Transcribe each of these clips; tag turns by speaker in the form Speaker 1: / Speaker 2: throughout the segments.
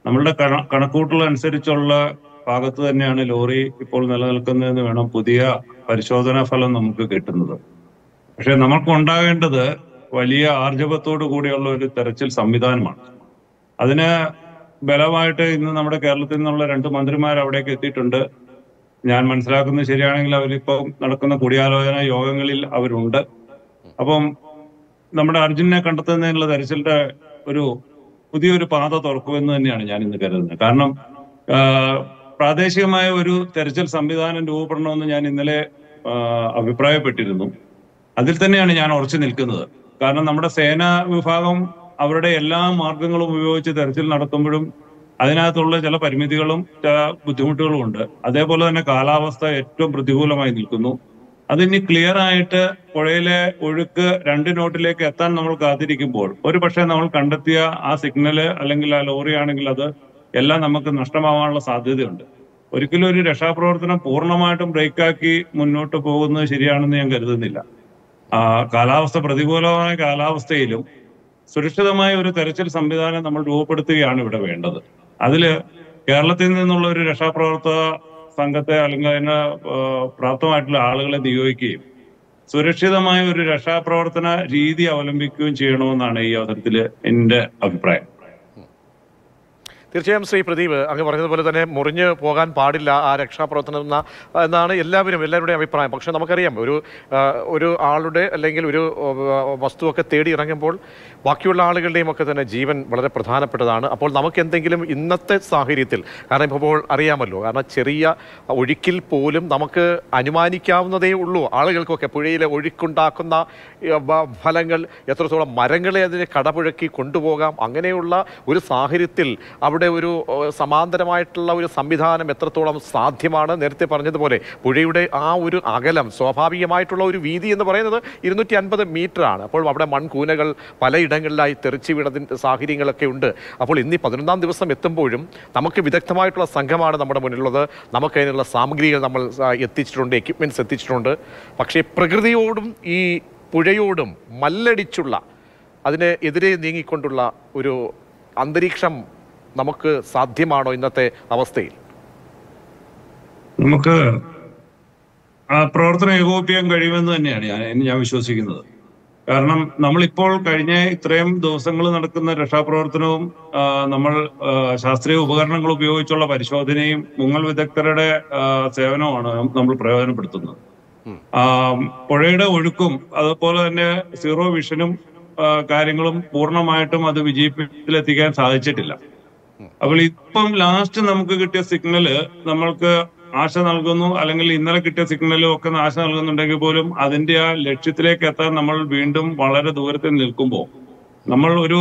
Speaker 1: നമ്മളുടെ കണ കണക്കൂട്ടൽ അനുസരിച്ചുള്ള ഭാഗത്ത് തന്നെയാണ് ലോറി ഇപ്പോൾ നിലനിൽക്കുന്നതെന്ന് വേണം പുതിയ പരിശോധനാ ഫലം നമുക്ക് കിട്ടുന്നത് പക്ഷെ നമുക്ക് ഉണ്ടാകേണ്ടത് വലിയ ആർജവത്തോടു കൂടിയുള്ള ഒരു തെരച്ചിൽ സംവിധാനമാണ് അതിന് ബലമായിട്ട് ഇന്ന് നമ്മുടെ കേരളത്തിൽ നിന്നുള്ള രണ്ട് മന്ത്രിമാർ അവിടേക്ക് എത്തിയിട്ടുണ്ട് ഞാൻ മനസ്സിലാക്കുന്നത് ശരിയാണെങ്കിൽ അവരിപ്പം നടക്കുന്ന കൂടിയാലോചന യോഗങ്ങളിൽ അവരുണ്ട് അപ്പം നമ്മുടെ അർജുനെ കണ്ടെത്തുന്നതിനുള്ള തെരച്ചിലിന്റെ ഒരു പുതിയൊരു പാത തുറക്കുമെന്ന് തന്നെയാണ് ഞാൻ ഇന്ന് കരുതുന്നത് കാരണം ആ, പ്രാദേശികമായ ഒരു തെരച്ചിൽ സംവിധാനം രൂപപ്പെടണമെന്ന് ഞാൻ ഇന്നലെ ആ, അഭിപ്രായപ്പെട്ടിരുന്നു അതിൽ തന്നെയാണ് ഞാൻ ഉറച്ചു നിൽക്കുന്നത് കാരണം നമ്മുടെ സേനാ വിഭാഗം അവരുടെ എല്ലാ മാർഗങ്ങളും ഉപയോഗിച്ച് തെരച്ചിൽ നടത്തുമ്പോഴും അതിനകത്തുള്ള ചില പരിമിതികളും ചില ബുദ്ധിമുട്ടുകളും ഉണ്ട് അതേപോലെ തന്നെ കാലാവസ്ഥ ഏറ്റവും പ്രതികൂലമായി നിൽക്കുന്നു അതിനി ക്ലിയർ ആയിട്ട് പുഴയിലെ ഒഴുക്ക് രണ്ട് നോട്ടിലേക്ക് എത്താൻ നമ്മൾ കാത്തിരിക്കുമ്പോൾ ഒരു പക്ഷേ നമ്മൾ കണ്ടെത്തിയ ആ സിഗ്നല് അല്ലെങ്കിൽ ആ ലോറി ആണെങ്കിൽ അത് എല്ലാം നമുക്ക് നഷ്ടമാവാനുള്ള സാധ്യതയുണ്ട് ഒരിക്കലും ഒരു രക്ഷാപ്രവർത്തനം പൂർണ്ണമായിട്ടും ബ്രേക്കാക്കി മുന്നോട്ട് പോകുന്നത് ശരിയാണെന്ന് ഞാൻ കരുതുന്നില്ല ആ കാലാവസ്ഥ പ്രതികൂലമായ കാലാവസ്ഥയിലും സുരക്ഷിതമായ ഒരു തെരച്ചിൽ സംവിധാനം നമ്മൾ രൂപപ്പെടുത്തുകയാണ് ഇവിടെ വേണ്ടത് അതില് കേരളത്തിൽ നിന്നുള്ള ഒരു രക്ഷാപ്രവർത്തക സംഘത്തെ അല്ലെങ്കിൽ അതിന് ആ, പ്രാപ്തമായിട്ടുള്ള ആളുകളെ നിയോഗിക്കുകയും സുരക്ഷിതമായ ഒരു രക്ഷാപ്രവർത്തന രീതി അവലംബിക്കുകയും ചെയ്യണമെന്നാണ് ഈ അവസരത്തിൽ എന്റെ അഭിപ്രായം
Speaker 2: തീർച്ചയായും ശ്രീ പ്രദീപ് അങ്ങ് പറഞ്ഞതുപോലെ തന്നെ മുറിഞ്ഞു പോകാൻ പാടില്ല ആ രക്ഷാപ്രവർത്തനം എന്ന എന്നാണ് എല്ലാവരും എല്ലാവരുടെയും അഭിപ്രായം പക്ഷെ നമുക്കറിയാം ഒരു ആ, ഒരു ആളുടെ അല്ലെങ്കിൽ ഒരു ആ, വസ്തുവൊക്കെ തേടി ഇറങ്ങുമ്പോൾ ബാക്കിയുള്ള ആളുകളുടെയും ഒക്കെ തന്നെ ജീവൻ വളരെ പ്രധാനപ്പെട്ടതാണ് അപ്പോൾ നമുക്ക് എന്തെങ്കിലും ഇന്നത്തെ സാഹചര്യത്തിൽ കാരണം ഇപ്പോൾ അറിയാമല്ലോ കാരണം ചെറിയ ഒഴുക്കിൽ പോലും നമുക്ക് അനുമാനിക്കാവുന്നതേ ഉള്ളൂ ആളുകൾക്കൊക്കെ പുഴയിലെ ഒഴുക്കുണ്ടാക്കുന്ന ഈ, വ- ഫലങ്ങൾ എത്രത്തോളം മരങ്ങളെ അതിനെ കടപുഴക്കി കൊണ്ടുപോകാം അങ്ങനെയുള്ള ഒരു സാഹചര്യത്തിൽ അവിടെ ഒരു ഏ, സമാന്തരമായിട്ടുള്ള ഒരു സംവിധാനം എത്രത്തോളം സാധ്യമാണ് നേരത്തെ പറഞ്ഞതുപോലെ പുഴയുടെ ആ ഒരു അകലം സ്വാഭാവികമായിട്ടുള്ള ഒരു വീതി എന്ന് പറയുന്നത് ഇരുന്നൂറ്റി അൻപത് മീറ്റർ ആണ് അപ്പോൾ അവിടെ മൺകൂനകൾ പലയിടങ്ങളിലായി തെറിച്ചു വീണതിൻ്റെ സാഹചര്യങ്ങളൊക്കെ ഉണ്ട് അപ്പോൾ ഇന്ന് ഈ പതിനൊന്നാം ദിവസം എത്തുമ്പോഴും നമുക്ക് വിദഗ്ധമായിട്ടുള്ള സംഘമാണ് നമ്മുടെ മുന്നിലുള്ളത് നമുക്ക് അതിനുള്ള സാമഗ്രികൾ നമ്മൾ ആ, എത്തിച്ചിട്ടുണ്ട് എക്യുപ്മെൻറ്റ്സ് എത്തിച്ചിട്ടുണ്ട് പക്ഷേ പ്രകൃതിയോടും ഈ പുഴയോടും മല്ലടിച്ചുള്ള അതിന് എതിരെ നീങ്ങിക്കൊണ്ടുള്ള ഒരു അന്തരീക്ഷം നമുക്ക് സാധ്യമാണോ ഇന്നത്തെ അവസ്ഥയിൽ
Speaker 1: നമുക്ക് ആ പ്രവർത്തനം ഏകോപിപ്പിക്കാൻ കഴിയുമെന്ന് തന്നെയാണ് ഞാൻ ഞാൻ വിശ്വസിക്കുന്നത് കാരണം നമ്മളിപ്പോൾ കഴിഞ്ഞ ഇത്രയും ദിവസങ്ങൾ നടക്കുന്ന രക്ഷാപ്രവർത്തനവും ആ, നമ്മൾ ആ, ശാസ്ത്രീയ ഉപകരണങ്ങൾ ഉപയോഗിച്ചുള്ള പരിശോധനയും മുങ്ങൽ വിദഗ്ധരുടെ ആ, സേവനവുമാണ് നമ്മൾ പ്രയോജനപ്പെടുത്തുന്നത്
Speaker 2: ഉം.
Speaker 1: ആ, പുഴയുടെ ഒഴുക്കും അതുപോലെ തന്നെ സീറോ വിഷനും ആ, കാര്യങ്ങളും പൂർണ്ണമായിട്ടും അത് വിജയിപ്പിലെത്തിക്കാൻ സാധിച്ചിട്ടില്ല അപ്പോൾ ഇപ്പം ലാസ്റ്റ് നമുക്ക് കിട്ടിയ സിഗ്നല് നമ്മൾക്ക് ആശ നൽകുന്നു അല്ലെങ്കിൽ ഇന്നലെ കിട്ടിയ സിഗ്നലും ഒക്കെ ആശ നൽകുന്നുണ്ടെങ്കിൽ പോലും അതിന്റെ ആ ലക്ഷ്യത്തിലേക്ക് എത്താൻ നമ്മൾ വീണ്ടും വളരെ ദൂരത്തിൽ നിൽക്കുമ്പോൾ നമ്മൾ ഒരു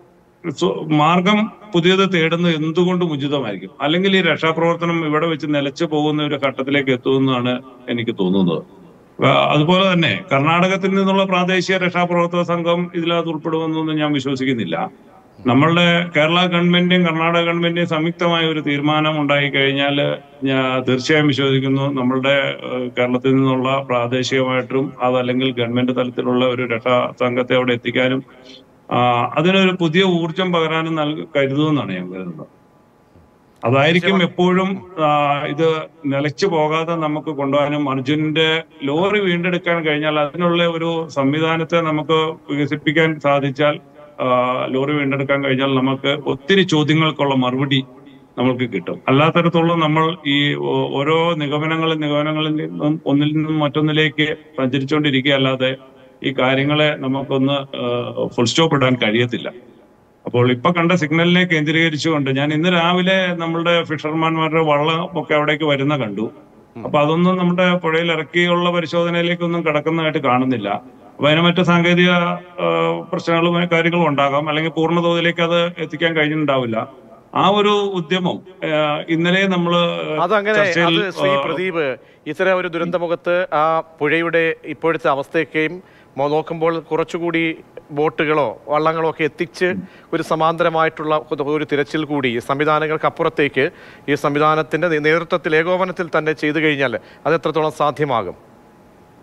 Speaker 1: സു- മാർഗം പുതിയത് തേടുന്നത് എന്തുകൊണ്ട് ഉചിതമായിരിക്കും അല്ലെങ്കിൽ ഈ രക്ഷാപ്രവർത്തനം ഇവിടെ വെച്ച് നിലച്ചു പോകുന്ന ഒരു ഘട്ടത്തിലേക്ക് എത്തുമെന്നാണ് എനിക്ക് തോന്നുന്നത് ആ, അതുപോലെ തന്നെ കർണാടകത്തിൽ നിന്നുള്ള പ്രാദേശിക രക്ഷാപ്രവർത്തക സംഘം ഇതിനകത്ത് ഉൾപ്പെടുമെന്നൊന്നും ഞാൻ വിശ്വസിക്കുന്നില്ല നമ്മളുടെ കേരള ഗവൺമെന്റും കർണാടക ഗവൺമെന്റും സംയുക്തമായ ഒരു തീരുമാനം ഉണ്ടായി കഴിഞ്ഞാൽ ഞാൻ തീർച്ചയായും വിശ്വസിക്കുന്നു നമ്മളുടെ ഏഹ്, കേരളത്തിൽ നിന്നുള്ള പ്രാദേശികമായിട്ടും അതല്ലെങ്കിൽ ഗവൺമെന്റ് തലത്തിലുള്ള ഒരു രക്ഷാ സംഘത്തെ അവിടെ എത്തിക്കാനും ആ, അതിനൊരു പുതിയ ഊർജം പകരാനും നൽക കരുതുമെന്നാണ് ഞാൻ കരുതുന്നത് അതായിരിക്കും എപ്പോഴും ആ, ഇത് നിലച്ചു പോകാതെ നമുക്ക് കൊണ്ടുപോകാനും അർജുനന്റെ ലോറി വീണ്ടെടുക്കാൻ കഴിഞ്ഞാൽ അതിനുള്ള ഒരു സംവിധാനത്തെ നമുക്ക് വികസിപ്പിക്കാൻ സാധിച്ചാൽ ആ, ലോറി വീണ്ടെടുക്കാൻ കഴിഞ്ഞാൽ നമുക്ക് ഒത്തിരി ചോദ്യങ്ങൾക്കുള്ള മറുപടി നമുക്ക് കിട്ടും അല്ലാത്തടത്തോളം നമ്മൾ ഈ ഓ- ഓരോ നിഗമനങ്ങളും നിഗമനങ്ങളിൽ നിന്നും ഒന്നിൽ നിന്നും മറ്റൊന്നിലേക്ക് സഞ്ചരിച്ചുകൊണ്ടിരിക്കുക അല്ലാതെ ഈ കാര്യങ്ങളെ നമുക്കൊന്ന് ഫുൾ സ്റ്റോപ്പ് ഇടാൻ കഴിയത്തില്ല അപ്പോൾ ഇപ്പൊ കണ്ട സിഗ്നലിനെ കേന്ദ്രീകരിച്ചുകൊണ്ട് ഞാൻ ഇന്ന് രാവിലെ നമ്മളുടെ ഫിഷർമാൻമാരുടെ വള്ളം ഒക്കെ അവിടേക്ക് വരുന്ന കണ്ടു അപ്പൊ അതൊന്നും നമ്മുടെ പുഴയിൽ ഇറക്കിയുള്ള പരിശോധനയിലേക്കൊന്നും കിടക്കുന്നതായിട്ട് കാണുന്നില്ല അപ്പൊ അതിന് മറ്റു സാങ്കേതിക ആ, പ്രശ്നങ്ങളും കാര്യങ്ങളും ഉണ്ടാകാം അല്ലെങ്കിൽ പൂർണ്ണ തോതിലേക്ക് അത് എത്തിക്കാൻ കഴിഞ്ഞിട്ടുണ്ടാവില്ല ആ ഒരു ഉദ്യമം ആ, ഇന്നലെ നമ്മള്
Speaker 2: അതങ്ങനെ
Speaker 1: ചർച്ചയിൽ,
Speaker 2: അത് ശ്രീ
Speaker 1: ആ,
Speaker 2: പ്രദീപ് ഇത്തരം ഒരു ദുരന്തമുഖത്ത് ആ പുഴയുടെ ഇപ്പോഴത്തെ അവസ്ഥയൊക്കെയും മോ- നോക്കുമ്പോൾ കുറച്ചുകൂടി ബോട്ടുകളോ വള്ളങ്ങളോ ഒക്കെ എത്തിച്ച് ഒരു സമാന്തരമായിട്ടുള്ള ഒരു- ഒരു തിരച്ചിൽ കൂടി ഈ സംവിധാനങ്ങൾക്ക് അപ്പുറത്തേക്ക് ഈ സംവിധാനത്തിന്റെ നേ- നേതൃത്വത്തിൽ ഏകോപനത്തിൽ തന്നെ ചെയ്തു കഴിഞ്ഞാൽ അത് എത്രത്തോളം സാധ്യമാകും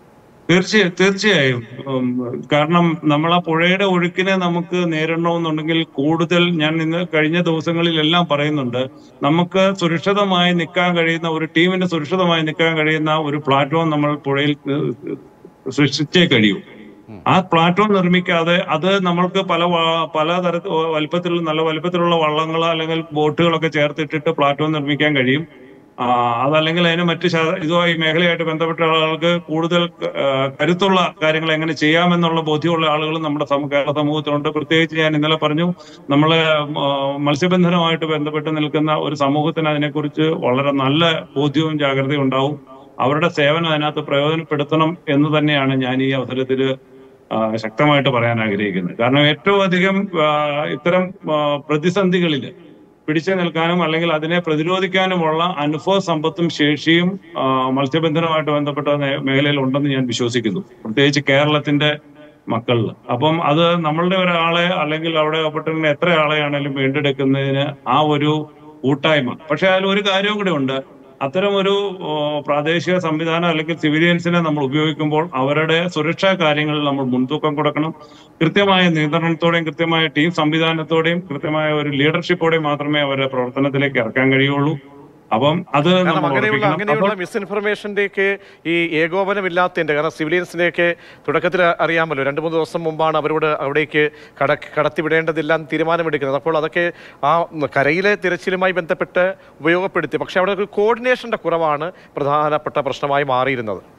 Speaker 1: തീർച്ചയായും തീർച്ചയായും ഉം, കാരണം നമ്മൾ ആ പുഴയുടെ ഒഴുക്കിനെ നമുക്ക് നേരിടണമെന്നുണ്ടെങ്കിൽ കൂടുതൽ ഞാൻ ഇന്ന് കഴിഞ്ഞ ദിവസങ്ങളിലെല്ലാം പറയുന്നുണ്ട് നമുക്ക് സുരക്ഷിതമായി നിൽക്കാൻ കഴിയുന്ന ഒരു ടീമിന് സുരക്ഷിതമായി നിൽക്കാൻ കഴിയുന്ന ഒരു പ്ലാറ്റ്ഫോം നമ്മൾ പുഴയിൽ ഏഹ്, സൃഷ്ടിച്ചേ കഴിയൂ ആ പ്ലാറ്റ്ഫോം നിർമ്മിക്കാതെ അത് നമ്മൾക്ക് പല വ- പല തരത്തിൽ വലിപ്പത്തിലുള്ള നല്ല വലിപ്പത്തിലുള്ള വള്ളങ്ങൾ അല്ലെങ്കിൽ ബോട്ടുകളൊക്കെ ചേർത്തിട്ടിട്ട് പ്ലാറ്റ്ഫോം നിർമ്മിക്കാൻ കഴിയും ആ, അതല്ലെങ്കിൽ അതിന് മറ്റ് ശാ- ഇതുമായി മേഖലയായിട്ട് ബന്ധപ്പെട്ട ആളുകൾക്ക് കൂടുതൽ ആ, കരുത്തുള്ള കാര്യങ്ങൾ എങ്ങനെ ചെയ്യാമെന്നുള്ള ബോധ്യമുള്ള ആളുകൾ നമ്മുടെ സമൂ- കേരള സമൂഹത്തിലുണ്ട് പ്രത്യേകിച്ച് ഞാൻ ഇന്നലെ പറഞ്ഞു നമ്മളെ ആ, മത്സ്യബന്ധനവുമായിട്ട് ബന്ധപ്പെട്ട് നിൽക്കുന്ന ഒരു സമൂഹത്തിന് അതിനെക്കുറിച്ച് വളരെ നല്ല ബോധ്യവും ജാഗ്രതയും ഉണ്ടാവും അവരുടെ സേവനം അതിനകത്ത് പ്രയോജനപ്പെടുത്തണം എന്ന് തന്നെയാണ് ഞാൻ ഈ അവസരത്തിൽ ശക്തമായിട്ട് പറയാൻ ആഗ്രഹിക്കുന്നത് കാരണം ഏറ്റവും അധികം ആ, ഇത്തരം പ്രതിസന്ധികളിൽ പിടിച്ചു നിൽക്കാനും അല്ലെങ്കിൽ അതിനെ പ്രതിരോധിക്കാനുമുള്ള അനുഭവ സമ്പത്തും ശേഷിയും ആ, മത്സ്യബന്ധനവുമായിട്ട് ബന്ധപ്പെട്ട നേ- മേഖലയിൽ ഉണ്ടെന്ന് ഞാൻ വിശ്വസിക്കുന്നു പ്രത്യേകിച്ച് കേരളത്തിന്റെ മക്കളിൽ അപ്പം അത് നമ്മളുടെ ഒരാളെ അല്ലെങ്കിൽ അവിടെ പെട്ടിരുന്ന എത്ര ആളെയാണെങ്കിലും വീണ്ടെടുക്കുന്നതിന് ആ ഒരു കൂട്ടായ്മ പക്ഷെ അതിൽ ഒരു കാര്യവും കൂടെ ഉണ്ട് അത്തരം ഒരു ഓ, പ്രാദേശിക സംവിധാനം അല്ലെങ്കിൽ സിവിലിയൻസിനെ നമ്മൾ ഉപയോഗിക്കുമ്പോൾ അവരുടെ സുരക്ഷാ കാര്യങ്ങളിൽ നമ്മൾ മുൻതൂക്കം കൊടുക്കണം കൃത്യമായ നിയന്ത്രണത്തോടെയും കൃത്യമായ ടീം സംവിധാനത്തോടെയും കൃത്യമായ ഒരു ലീഡർഷിപ്പോടെയും മാത്രമേ അവരുടെ പ്രവർത്തനത്തിലേക്ക് ഇറക്കാൻ കഴിയുള്ളൂ അപ്പം അത്
Speaker 2: കാരണം
Speaker 1: നമ്മൾ
Speaker 2: അങ്ങനെയുള്ള
Speaker 1: ഉറപ്പിക്കണം.
Speaker 2: അങ്ങനെയുള്ള
Speaker 1: അപ്പോൾ
Speaker 2: മിസ്ഇൻഫർമേഷൻ്റെയൊക്കെ ഈ ഏകോപനമില്ലാത്തതിന്റെ കാരണം സിവിലിയൻസിനെയൊക്കെ തുടക്കത്തിൽ അറിയാമല്ലോ രണ്ട് മൂന്ന് ദിവസം മുമ്പാണ് അവരോട് അവിടേക്ക് കട കടത്തിവിടേണ്ടതില്ല എന്ന് തീരുമാനമെടുക്കുന്നത് അപ്പോൾ അതൊക്കെ ആ കരയിലെ തിരച്ചിലുമായി ബന്ധപ്പെട്ട് ഉപയോഗപ്പെടുത്തി പക്ഷെ അവിടെ ഒരു കോർഡിനേഷന്റെ കുറവാണ് പ്രധാനപ്പെട്ട പ്രശ്നമായി മാറിയിരുന്നത്